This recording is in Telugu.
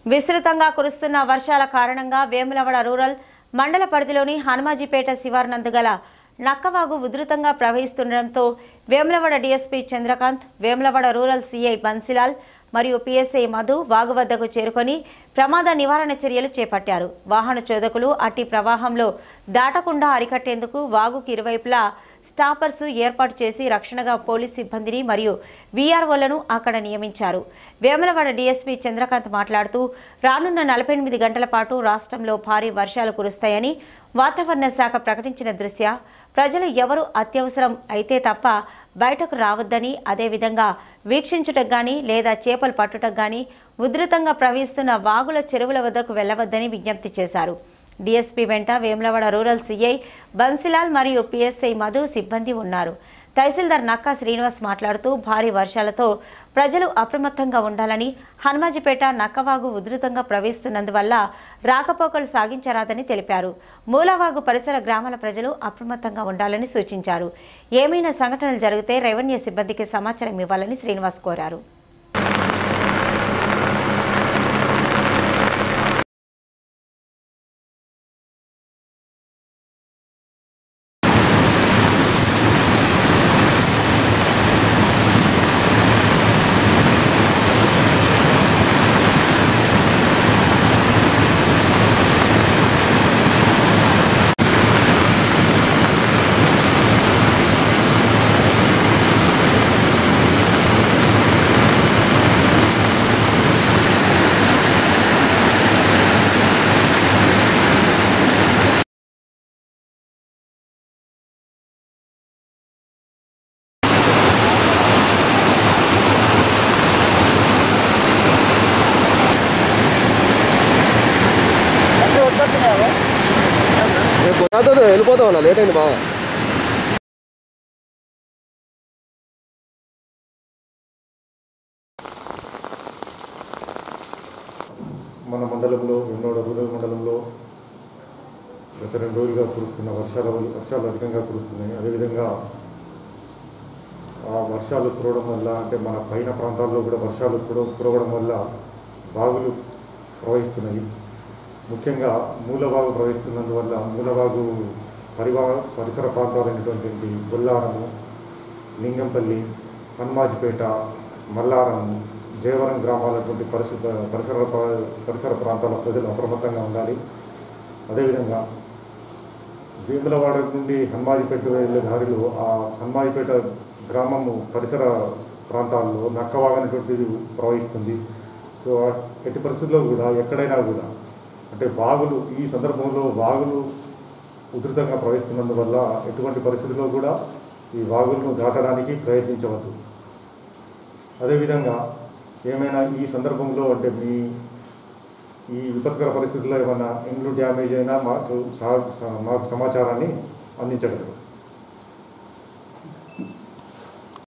విస్తృతంగా కురుస్తున్న వర్షాల కారణంగా వేములవాడ రూరల్ మండల పరిధిలోని హనుమాజీపేట శివార్నందు గల నక్కవాగు ఉధృతంగా ప్రవహిస్తుండటంతో Vemulawada DSP Chandrakanth Vemulawada rural CI Bansilal మరియు పిఎస్ఐ మధు వాగు వద్దకు చేరుకొని ప్రమాద నివారణ చర్యలు చేపట్టారు వాహన చోదకులు అట్టి ప్రవాహంలో దాటకుండా అరికట్టేందుకు వాగుకి ఇరువైపులా స్టాపర్స్ ఏర్పాటు చేసి రక్షణగా పోలీస్ సిబ్బందిని మరియు వీఆర్ఓలను అక్కడ నియమించారు వేములవాడ డీఎస్పీ చంద్రకాంత్ మాట్లాడుతూ రానున్న నలభై ఎనిమిది గంటల పాటు రాష్ట్రంలో భారీ వర్షాలు కురుస్తాయని వాతావరణ శాఖ ప్రకటించిన దృష్ట్యా ప్రజలు ఎవరు అత్యవసరం అయితే తప్ప బయటకు రావద్దని అదేవిధంగా వీక్షించుటకు గాని లేదా చేపలు పట్టుటకు గాని ఉధృతంగా ప్రవహిస్తున్న వాగుల చెరువుల వద్దకు వెళ్లవద్దని విజ్ఞప్తి చేశారు డీఎస్పీ వెంట వేములవాడ రూరల్ సీఐ బన్సిలాల్ మరియు పిఎస్ఐ మధు సిబ్బంది ఉన్నారు తహసీల్దార్ నక్కా శ్రీనివాస్ మాట్లాడుతూ భారీ వర్షాలతో ప్రజలు అప్రమత్తంగా ఉండాలని హనుమాజిపేట నక్కవాగు ఉధృతంగా ప్రవహిస్తున్నందువల్ల రాకపోకలు సాగించరాదని తెలిపారు మూలవాగు పరిసర గ్రామాల ప్రజలు అప్రమత్తంగా ఉండాలని సూచించారు ఏమైనా సంఘటనలు జరిగితే రెవెన్యూ సిబ్బందికి సమాచారం ఇవ్వాలని శ్రీనివాస్ కోరారు రేపు పొద్దున్న వెళ్ళిపోతాం అన్న లేట్ అయింది బాగా మన మండలంలో ఎన్నోడ రూరల్ మండలంలో గత రెండు రోజులుగా కురుస్తున్న వర్షాల వల్ల వర్షాలు అధికంగా కురుస్తున్నాయి అదేవిధంగా ఆ వర్షాలు కురవడం వల్ల అంటే మన పైన ప్రాంతాల్లో కూడా వర్షాలు కుర కురవడం వల్ల బావులు ప్రవహిస్తున్నాయి ముఖ్యంగా మూలవాగు ప్రవహిస్తున్నందువల్ల మూలవాగు పరివా పరిసర ప్రాంతాలైనటువంటి బొల్లారము లింగంపల్లి హనుమాజిపేట మల్లారము జయవరం గ్రామాలటువంటి పరిసర పరిసర ప్రా- పరిసర ప్రాంతాల ప్రజలు అప్రమత్తంగా ఉండాలి అదేవిధంగా వేములవాడ నుండి హనుమాజిపేట వెళ్ళే దారిలో ఆ హనుమాజిపేట గ్రామము పరిసర ప్రాంతాల్లో నక్కవాగ అనేటువంటిది ప్రవహిస్తుంది సో ఆ ఎట్టి పరిస్థితుల్లో కూడా ఎక్కడైనా కూడా అంటే వాగులు ఈ సందర్భంలో వాగులు ఉధృతంగా ప్రవహిస్తున్నందువల్ల ఎటువంటి పరిస్థితుల్లో కూడా ఈ వాగులను దాటడానికి ప్రయత్నించవద్దు అదేవిధంగా ఏమైనా ఈ సందర్భంలో అంటే మీ ఈ విపత్కర పరిస్థితుల్లో ఏమైనా ఇండ్లు డ్యామేజ్ అయినా మాకు సా- సా- మాకు సమాచారాన్ని అందించగలరు